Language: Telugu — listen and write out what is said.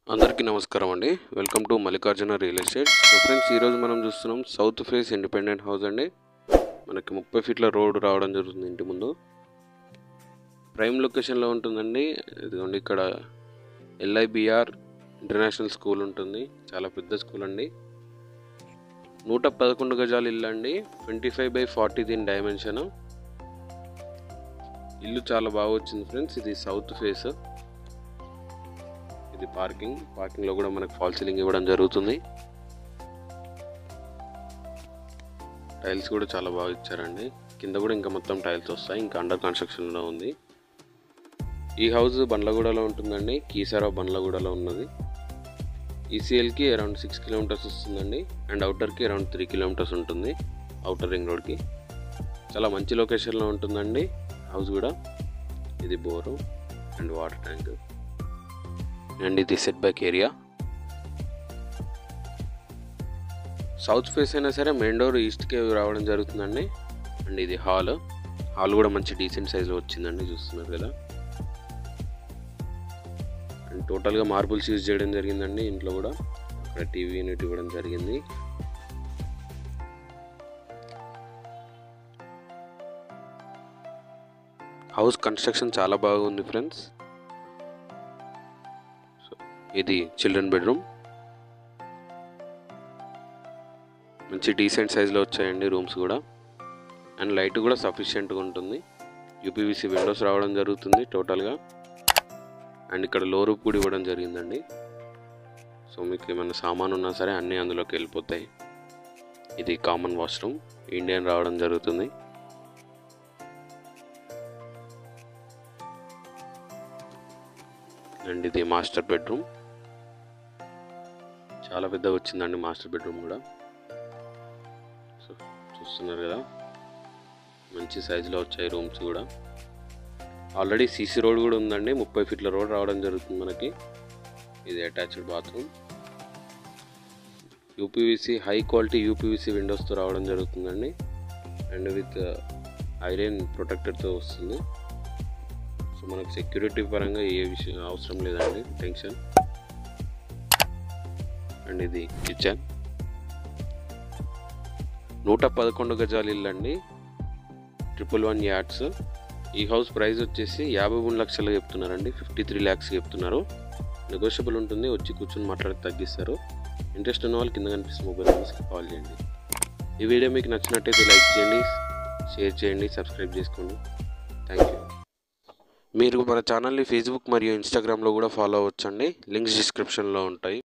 అందరికీ నమస్కారం అండి welcome to Mallikarjuna real estate so friends ఈరోజు మనం చూస్తున్నాం సౌత్ ఫేస్ ఇండిపెండెంట్ హౌస్ అండి మనకి ముప్పై ఫీట్ల రోడ్ రావడం జరుగుతుంది ఇంటి ముందు ప్రైమ్ లొకేషన్లో ఉంటుందండి ఇదిగోండి ఇక్కడ ఎల్ఐబిఆర్ ఇంటర్నేషనల్ స్కూల్ ఉంటుంది చాలా పెద్ద స్కూల్ అండి నూట పదకొండు గజాలు ఇల్లు అండి ట్వంటీ ఫైవ్ బై ఫార్టీ దీని డైమెన్షన్ ఇల్లు చాలా బాగా వచ్చింది ఫ్రెండ్స్ ఇది సౌత్ ఫేస్ ఇది పార్కింగ్ పార్కింగ్ లో కూడా మనకు ఫాల్ సీలింగ్ ఇవ్వడం జరుగుతుంది టైల్స్ కూడా చాలా బాగా ఇచ్చారండి కింద కూడా ఇంకా మొత్తం టైల్స్ వస్తాయి ఇంకా అండర్ కన్స్ట్రక్షన్ లో ఉంది ఈ హౌస్ బండ్లగూడలో ఉంటుందండి కీసారా బండ్లగూడలో ఉన్నది ఈసీఎల్కి అరౌండ్ సిక్స్ కిలోమీటర్స్ వస్తుందండి అండ్ అవుటర్కి అరౌండ్ త్రీ కిలోమీటర్స్ ఉంటుంది అవుటర్ రింగ్ రోడ్కి చాలా మంచి లొకేషన్లో ఉంటుందండి హౌస్ కూడా ఇది bore and water tank and ఇది set back area south face అయినా సరే మెయిన్ డోర్ ఈస్ట్కి రావడం జరుగుతుందండి అండ్ ఇది హాల్ హాల్ కూడా మంచి డీసెంట్ సైజులో వచ్చిందండి చూస్తున్నారు కదా అండ్ టోటల్గా మార్బుల్స్ యూజ్ చేయడం జరిగిందండి ఇంట్లో కూడా అక్కడ టీవీ యూనిట్ ఇవ్వడం జరిగింది హౌస్ కన్స్ట్రక్షన్ చాలా బాగుంది ఫ్రెండ్స్ ఇది చిల్డ్రన్ బెడ్రూమ్ మంచి డీసెంట్ సైజులో వచ్చాయండి రూమ్స్ కూడా అండ్ లైట్ కూడా సఫిషియెంట్గా ఉంటుంది యూపీవీసీ విండోస్ రావడం జరుగుతుంది టోటల్గా అండ్ ఇక్కడ లో రూప్ కూడా ఇవ్వడం జరిగిందండి సో మీకు ఏమైనా సామాన్ ఉన్నా సరే అన్నీ అందులోకి వెళ్ళిపోతాయి ఇది కామన్ వాష్రూమ్ ఇండియన్ రావడం జరుగుతుంది అండ్ ఇది మాస్టర్ బెడ్రూమ్ చాలా పెద్దగా వచ్చిందండి మాస్టర్ బెడ్రూమ్ కూడా సో చూస్తున్నారు కదా మంచి సైజులో వచ్చాయి రూమ్స్ కూడా ఆల్రెడీ సీసీ రోడ్ కూడా ఉందండి ముప్పై ఫీట్ల రోడ్ రావడం జరుగుతుంది మనకి ఇది attached bathroom UPVC high quality UPVC విండోస్తో రావడం జరుగుతుందండి అండ్ విత్ ఐరన్ ప్రొటెక్టర్తో వస్తుంది సో మనకు సెక్యూరిటీ పరంగా ఏ విషయం అవసరం లేదండి టెన్షన్ అండ్ ఇది కిచెన్ నూట పదకొండు గజాలు ఇల్లు అండి ట్రిపుల్ వన్ యాడ్స్ ఈ హౌస్ ప్రైస్ వచ్చేసి యాభై మూడు లక్షలు చెప్తున్నారండి ఫిఫ్టీ త్రీ ల్యాక్స్ చెప్తున్నారు నెగోషియబుల్ ఉంటుంది వచ్చి కూర్చొని మాట్లాడి తగ్గిస్తారు ఇంట్రెస్ట్ ఉన్న వాళ్ళు కింద కనిపిస్తున్న మొబైల్ నెంబర్స్కి కాల్ చేయండి ఈ వీడియో మీకు నచ్చినట్టయితే లైక్ చేయండి షేర్ చేయండి సబ్స్క్రైబ్ చేసుకోండి థ్యాంక్ యూ మీరు మన ఛానల్ని ఫేస్బుక్ మరియు ఇన్స్టాగ్రామ్లో కూడా ఫాలో అవ్వచ్చండి లింక్స్ డిస్క్రిప్షన్లో ఉంటాయి